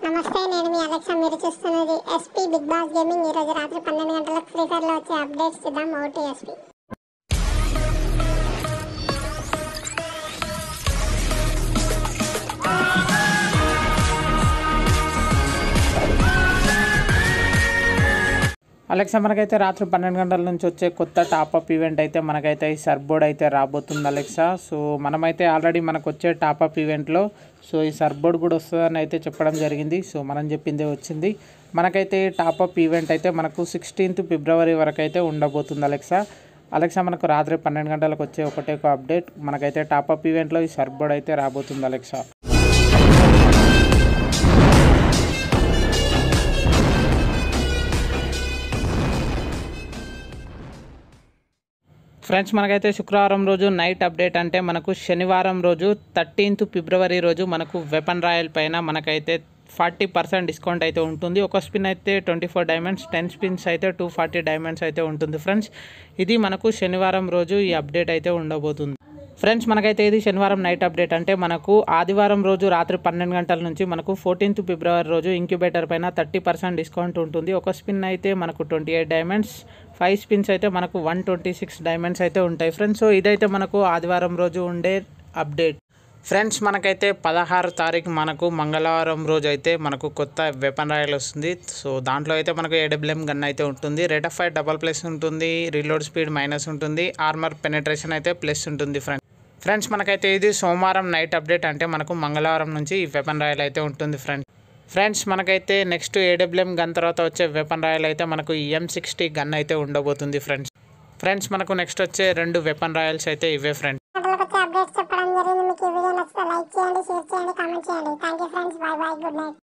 నమస్తే నేను మీ అలెక్సా మీరు చూస్తున్నది ఎస్పీ బిగ్ బాస్ గేమింగ్ ఈ రోజు రాత్రి పన్నెండు గంటలకు ఫ్రీ ఫైర్ లో వచ్చే అప్డేట్స్ చూద్దాం ఓటీ ఎస్పీ అలెక్సా మనకైతే రాత్రి పన్నెండు గంటల నుంచి వచ్చే కొత్త టాప్అప్ ఈవెంట్ అయితే మనకైతే ఈ సర్బోర్డ్ అయితే రాబోతుంది అలెక్సా సో మనమైతే ఆల్రెడీ మనకు వచ్చే టాప్అప్ ఈవెంట్లో సో ఈ సర్బోర్డ్ కూడా వస్తుందని అయితే చెప్పడం జరిగింది సో మనం చెప్పిందే వచ్చింది మనకైతే టాప్అప్ ఈవెంట్ అయితే మనకు సిక్స్టీన్త్ ఫిబ్రవరి వరకు అయితే ఉండబోతుంది అలెక్సా అలెక్సా మనకు రాత్రి పన్నెండు గంటలకు వచ్చే ఒకటే ఒక అప్డేట్ మనకైతే టాప్అప్ ఈవెంట్లో ఈ సర్బోర్డ్ అయితే రాబోతుంది అలెక్సా ఫ్రెండ్స్ మనకైతే శుక్రవారం రోజు నైట్ అప్డేట్ అంటే మనకు శనివారం రోజు థర్టీన్త్ ఫిబ్రవరి రోజు మనకు వెపన్ రాయల్ పైన మనకైతే ఫార్టీ పర్సెంట్ డిస్కౌంట్ అయితే ఉంటుంది ఒక స్పిన్ అయితే twenty four diamonds ten spins అయితే టూ ఫార్టీ డైమండ్స్ అయితే ఉంటుంది ఫ్రెండ్స్ ఇది మనకు శనివారం రోజు ఈ అప్డేట్ అయితే ఉండబోతుంది ఫ్రెండ్స్ మనకైతే ఇది శనివారం నైట్ అప్డేట్ అంటే మనకు ఆదివారం రోజు రాత్రి పన్నెండు గంటల నుంచి మనకు ఫోర్టీన్త్ ఫిబ్రవరి రోజు ఇంక్యుబేటర్ పైన థర్టీ పర్సెంట్ డిస్కౌంట్ ఉంటుంది ఒక స్పిన్ అయితే మనకు twenty eight diamonds five spins అయితే మనకు వన్ ట్వంటీ సిక్స్ డైమండ్స్ అయితే ఉంటాయి ఫ్రెండ్స్ సో ఇదైతే మనకు ఆదివారం రోజు ఉండే అప్డేట్ ఫ్రెండ్స్ మనకైతే పదహారు తారీఖు మనకు మంగళవారం రోజు అయితే మనకు కొత్త వెపన్ రాయల్ వస్తుంది సో దాంట్లో అయితే మనకు ఏడబ్ల్యూఎం గన్ అయితే ఉంటుంది rate of fire double plus ఉంటుంది రీలోడ్ స్పీడ్ మైనస్ ఉంటుంది ఆర్మర్ పెనట్రేషన్ అయితే ప్లస్ ఉంటుంది ఫ్రెండ్స్ ఫ్రెండ్స్ మనకైతే ఇది సోమవారం నైట్ అప్డేట్ అంటే మనకు మంగళవారం నుంచి ఈ వెపన్ రాయల్ అయితే ఉంటుంది ఫ్రెండ్స్ ఫ్రెండ్స్ మనకైతే నెక్స్ట్ ఏడబ్ల్యూఎం గన్ తర్వాత వచ్చే వెపన్ రాయల్ అయితే మనకు ఎం సిక్స్టీ గన్ అయితే ఉండబోతుంది ఫ్రెండ్స్ ఫ్రెండ్స్ మనకు నెక్స్ట్ వచ్చే రెండు వెపన్ రాయల్స్ అయితే ఇవే ఫ్రెండ్స్ గంటలకు వచ్చే అప్డేట్స్ చెప్పడం జరిగింది మీకు ఈ వీడియో నచ్చితే లైక్ చేయండి షేర్ చేయండి కామెంట్ చేయండి thank you friends bye bye good night